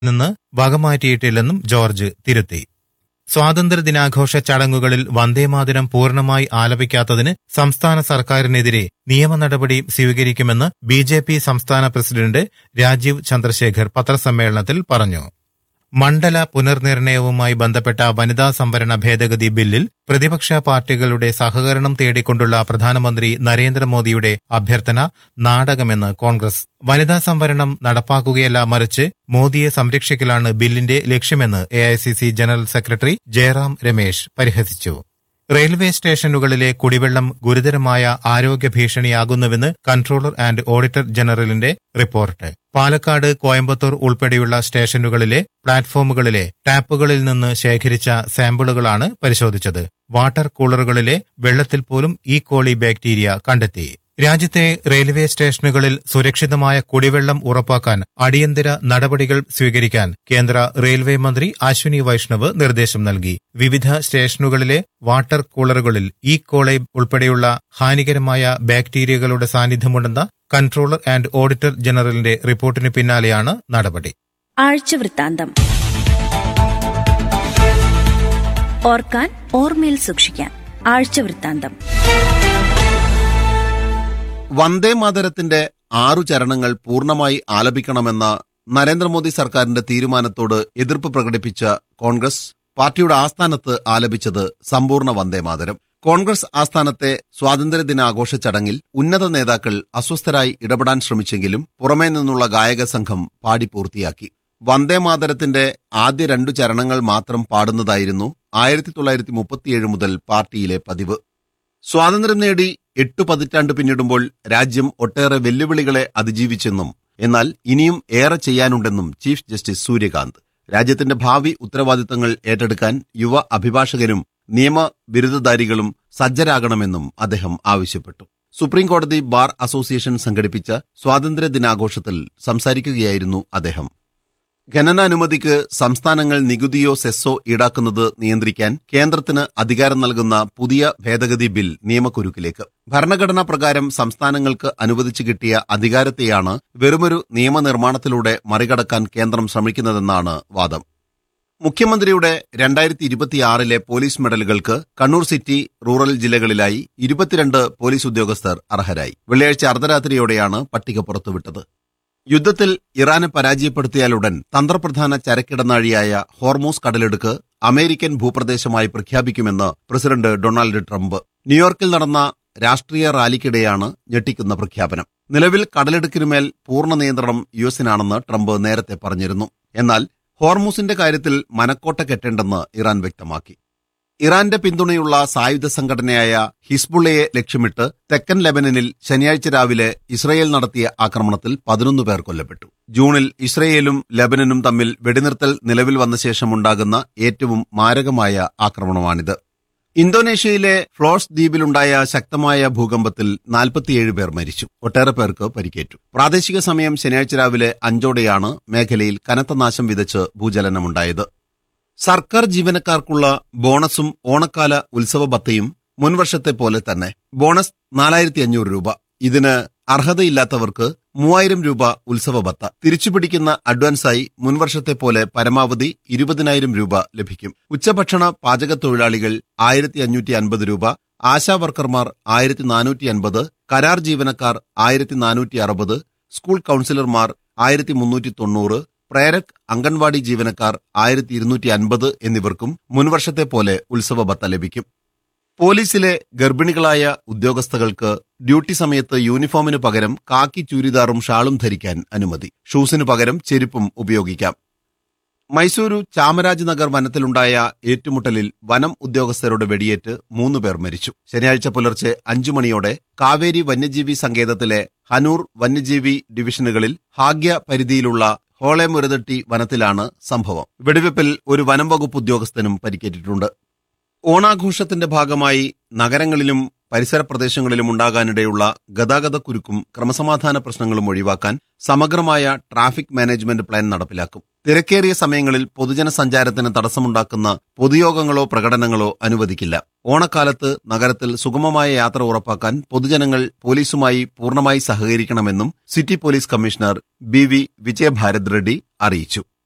നിന്ന് വകമാറ്റിയിട്ടില്ലെന്നും ജോർജ് തിരുത്തി സ്വാതന്ത്ര്യദിനാഘോഷ ചടങ്ങുകളിൽ വന്ദേമാതരം പൂർണ്ണമായി ആലപിക്കാത്തതിന് സംസ്ഥാന സർക്കാരിനെതിരെ നിയമ നടപടി സ്വീകരിക്കുമെന്ന് ബി ജെ പി സംസ്ഥാന പ്രസിഡന്റ് രാജീവ് ചന്ദ്രശേഖർ പത്രസമ്മേളനത്തിൽ പറഞ്ഞു മണ്ഡല പുനർനിർണയവുമായി ബന്ധപ്പെട്ട വനിതാ സംവരണ ഭേദഗതി ബില്ലിൽ പ്രതിപക്ഷ പാർട്ടികളുടെ സഹകരണം തേടിക്കൊണ്ടുള്ള പ്രധാനമന്ത്രി നരേന്ദ്രമോദിയുടെ അഭ്യർത്ഥന നാടകമെന്ന് കോൺഗ്രസ് വനിതാ സംവരണം നടപ്പാക്കുകയല്ല മറിച്ച് മോദിയെ സംരക്ഷിക്കലാണ് ബില്ലിന്റെ ലക്ഷ്യമെന്ന് A general secretary Jairam Ramesh പരിഹസിച്ചു റെയിൽവേ സ്റ്റേഷനുകളിലെ കുടിവെള്ളം ഗുരുതരമായ ആരോഗ്യ ഭീഷണിയാകുന്നുവെന്ന് കൺട്രോളർ ആൻഡ് ഓഡിറ്റർ ജനറലിന്റെ റിപ്പോർട്ട് പാലക്കാട് കോയമ്പത്തൂർ ഉൾപ്പെടെയുള്ള സ്റ്റേഷനുകളിലെ പ്ലാറ്റ്ഫോമുകളിലെ ടാപ്പുകളിൽ നിന്ന് ശേഖരിച്ച സാമ്പിളുകളാണ് പരിശോധിച്ചത് വാട്ടർ കൂളറുകളിലെ വെള്ളത്തിൽ പോലും ഈ കോളി ബാക്ടീരിയ കണ്ടെത്തി രാജ്യത്തെ റെയിൽവേ സ്റ്റേഷനുകളിൽ സുരക്ഷിതമായ കുടിവെള്ളം ഉറപ്പാക്കാൻ അടിയന്തര നടപടികൾ സ്വീകരിക്കാൻ കേന്ദ്ര റെയിൽവേ മന്ത്രി അശ്വിനി വൈഷ്ണവ് നിർദ്ദേശം നൽകി വിവിധ സ്റ്റേഷനുകളിലെ വാട്ടർ കൂളറുകളിൽ ഈ കോളൈ ഉൾപ്പെടെയുള്ള ഹാനികരമായ ബാക്ടീരിയകളുടെ സാന്നിധ്യമുണ്ടെന്ന കൺട്രോളർ ആൻഡ് ഓഡിറ്റർ ജനറലിന്റെ റിപ്പോർട്ടിന് പിന്നാലെയാണ് നടപടി ആഴ്ചവൃത്താന്തം ഓർക്കാൻ ഓർമ്മയിൽ സൂക്ഷിക്കാൻ ആഴ്ചവൃത്താന്തം വന്ദേ മാതരത്തിന്റെ ആറു ചരണങ്ങൾ പൂർണ്ണമായി ആലപിക്കണമെന്ന നരേന്ദ്രമോദി സർക്കാരിന്റെ തീരുമാനത്തോട് എതിർപ്പ് പ്രകടിപ്പിച്ച കോൺഗ്രസ് പാർട്ടിയുടെ ആസ്ഥാനത്ത് ആലപിച്ചത് സമ്പൂർണ്ണ വന്ദേ മാതരം കോൺഗ്രസ് ആസ്ഥാനത്തെ സ്വാതന്ത്ര്യദിനാഘോഷ ചടങ്ങിൽ ഉന്നത നേതാക്കൾ അസ്വസ്ഥരായി ഇടപെടാൻ ശ്രമിച്ചെങ്കിലും പുറമേ നിന്നുള്ള ഗായക സംഘം പാടി പൂർത്തിയാക്കി വന്ദേ മാതരത്തിന്റെ ആദ്യ രണ്ടു ചരണങ്ങൾ മാത്രം പാടുന്നതായിരുന്നു ആയിരത്തി തൊള്ളായിരത്തി മുപ്പത്തിയേഴ് മുതൽ പാർട്ടിയിലെ പതിവ് സ്വാതന്ത്ര്യം നേടി എട്ടു പതിറ്റാണ്ട് പിന്നിടുമ്പോൾ രാജ്യം ഒട്ടേറെ വെല്ലുവിളികളെ അതിജീവിച്ചെന്നും എന്നാൽ ഇനിയും ഏറെ ചെയ്യാനുണ്ടെന്നും ചീഫ് ജസ്റ്റിസ് സൂര്യകാന്ത് രാജ്യത്തിന്റെ ഭാവി ഉത്തരവാദിത്തങ്ങൾ ഏറ്റെടുക്കാൻ യുവ അഭിഭാഷകരും നിയമ ബിരുദധാരികളും സജ്ജരാകണമെന്നും അദ്ദേഹം ആവശ്യപ്പെട്ടു സുപ്രീംകോടതി ബാർ അസോസിയേഷൻ സംഘടിപ്പിച്ച സ്വാതന്ത്ര്യ ദിനാഘോഷത്തിൽ സംസാരിക്കുകയായിരുന്നു അദ്ദേഹം ഖനനാനുമതിക്ക് സംസ്ഥാനങ്ങൾ നികുതിയോ സെസ്സോ ഈടാക്കുന്നത് നിയന്ത്രിക്കാൻ കേന്ദ്രത്തിന് അധികാരം നൽകുന്ന പുതിയ ഭേദഗതി ബിൽ നിയമക്കുരുക്കിലേക്ക് ഭരണഘടനാ പ്രകാരം സംസ്ഥാനങ്ങൾക്ക് അനുവദിച്ചു കിട്ടിയ അധികാരത്തെയാണ് വെറുമൊരു നിയമനിർമ്മാണത്തിലൂടെ മറികടക്കാൻ കേന്ദ്രം ശ്രമിക്കുന്നതെന്നാണ് വാദം മുഖ്യമന്ത്രിയുടെ രണ്ടായിരത്തി ഇരുപത്തിയാറിലെ പോലീസ് മെഡലുകൾക്ക് കണ്ണൂർ സിറ്റി റൂറൽ ജില്ലകളിലായി ഇരുപത്തിരണ്ട് പോലീസ് ഉദ്യോഗസ്ഥർ അർഹരായി വെള്ളിയാഴ്ച അർദ്ധരാത്രിയോടെയാണ് പട്ടിക പുറത്തുവിട്ടത് യുദ്ധത്തിൽ ഇറാനെ പരാജയപ്പെടുത്തിയാലുടൻ തന്ത്രപ്രധാന ചരക്കിടനാഴിയായ ഹോർമൂസ് കടലെടുക്ക് അമേരിക്കൻ ഭൂപ്രദേശമായി പ്രഖ്യാപിക്കുമെന്ന് പ്രസിഡന്റ് ഡൊണാൾഡ് ട്രംപ് ന്യൂയോർക്കിൽ നടന്ന രാഷ്ട്രീയ റാലിക്കിടെയാണ് ഞെട്ടിക്കുന്ന പ്രഖ്യാപനം നിലവിൽ കടലെടുക്കിനുമേൽ പൂർണ്ണ നിയന്ത്രണം യു എസിനാണെന്ന് ട്രംപ് നേരത്തെ പറഞ്ഞിരുന്നു എന്നാൽ ഹോർമൂസിന്റെ കാര്യത്തിൽ മനക്കോട്ട കെട്ടേണ്ടെന്ന് ഇറാൻ വ്യക്തമാക്കി ഇറാന്റെ പിന്തുണയുള്ള സായുധ സംഘടനയായ ഹിസ്ബുള്ളയെ ലക്ഷ്യമിട്ട് തെക്കൻ ലെബനനിൽ ശനിയാഴ്ച രാവിലെ ഇസ്രയേൽ നടത്തിയ ആക്രമണത്തിൽ പതിനൊന്ന് പേർ കൊല്ലപ്പെട്ടു ജൂണിൽ ഇസ്രയേലും ലെബനനും തമ്മിൽ വെടിനിർത്തൽ നിലവിൽ വന്ന ശേഷമുണ്ടാകുന്ന ഏറ്റവും മാരകമായ ആക്രമണമാണിത് ഇന്തോനേഷ്യയിലെ ഫ്ലോസ് ദ്വീപിലുണ്ടായ ശക്തമായ ഭൂകമ്പത്തിൽ നാൽപ്പത്തിയേഴ് പേർ മരിച്ചു ഒട്ടേറെ പേർക്ക് പരിക്കേറ്റു പ്രാദേശിക സമയം ശനിയാഴ്ച രാവിലെ അഞ്ചോടെയാണ് മേഖലയിൽ കനത്ത നാശം വിതച്ച് ഭൂചലനമുണ്ടായത് സർക്കാർ ജീവനക്കാർക്കുള്ള ബോണസും ഓണക്കാല ഉത്സവ ബത്തയും മുൻവർഷത്തെ പോലെ തന്നെ ബോണസ് നാലായിരത്തി അഞ്ഞൂറ് രൂപ ഇതിന് അർഹതയില്ലാത്തവർക്ക് മൂവായിരം രൂപ ഉത്സവ ബത്ത തിരിച്ചുപിടിക്കുന്ന അഡ്വാൻസായി മുൻവർഷത്തെ പോലെ പരമാവധി ഇരുപതിനായിരം രൂപ ലഭിക്കും ഉച്ചഭക്ഷണ പാചക തൊഴിലാളികൾ ആയിരത്തി അഞ്ഞൂറ്റി അൻപത് രൂപ ആശാ വർക്കർമാർ ആയിരത്തി നാനൂറ്റി അൻപത് കരാർ ജീവനക്കാർ ആയിരത്തി നാനൂറ്റി അറുപത് സ്കൂൾ കൌൺസിലർമാർ ആയിരത്തി മുന്നൂറ്റി തൊണ്ണൂറ് പ്രേരക് അംഗൻവാടി ജീവനക്കാർ ആയിരത്തി ഇരുന്നൂറ്റി അൻപത് എന്നിവർക്കും മുൻവർഷത്തെ പോലെ ഉത്സവ ബത്ത ലഭിക്കും പോലീസിലെ ഗർഭിണികളായ ഉദ്യോഗസ്ഥകൾക്ക് ഡ്യൂട്ടി സമയത്ത് യൂണിഫോമിന് പകരം കാക്കി ചൂരിദാറും ഷാളും ധരിക്കാൻ അനുമതി ഷൂസിനു പകരം ചെരുപ്പും ഉപയോഗിക്കാം മൈസൂരു ചാമരാജ് നഗർ വനത്തിലുണ്ടായ ഏറ്റുമുട്ടലിൽ വനം ഉദ്യോഗസ്ഥരുടെ വെടിയേറ്റ് മൂന്ന് പേർ മരിച്ചു ശനിയാഴ്ച പുലർച്ചെ അഞ്ചു മണിയോടെ കാവേരി വന്യജീവി സങ്കേതത്തിലെ ഹനൂർ വന്യജീവി ഡിവിഷനുകളിൽ ഭാഗ്യ പരിധിയിലുള്ള ഹോളെ മുരതട്ടി വനത്തിലാണ് സംഭവം വെടിവെപ്പിൽ ഒരു വനം വകുപ്പ് ഉദ്യോഗസ്ഥനും പരിക്കേറ്റിട്ടുണ്ട് ഓണാഘോഷത്തിന്റെ ഭാഗമായി നഗരങ്ങളിലും പരിസര പ്രദേശങ്ങളിലും ഉണ്ടാകാനിടയുള്ള ഗതാഗത കുരുക്കും ക്രമസമാധാന പ്രശ്നങ്ങളും ഒഴിവാക്കാൻ സമഗ്രമായ ട്രാഫിക് മാനേജ്മെന്റ് പ്ലാൻ നടപ്പിലാക്കും തിരക്കേറിയ സമയങ്ങളിൽ പൊതുജന സഞ്ചാരത്തിന് തടസ്സമുണ്ടാക്കുന്ന പൊതുയോഗങ്ങളോ പ്രകടനങ്ങളോ അനുവദിക്കില്ല ഓണക്കാലത്ത് നഗരത്തിൽ സുഗമമായ യാത്ര ഉറപ്പാക്കാൻ പൊതുജനങ്ങൾ പോലീസുമായി പൂർണ്ണമായി സഹകരിക്കണമെന്നും city police commissioner B V Vijayabharath Reddy അറിയിച്ചു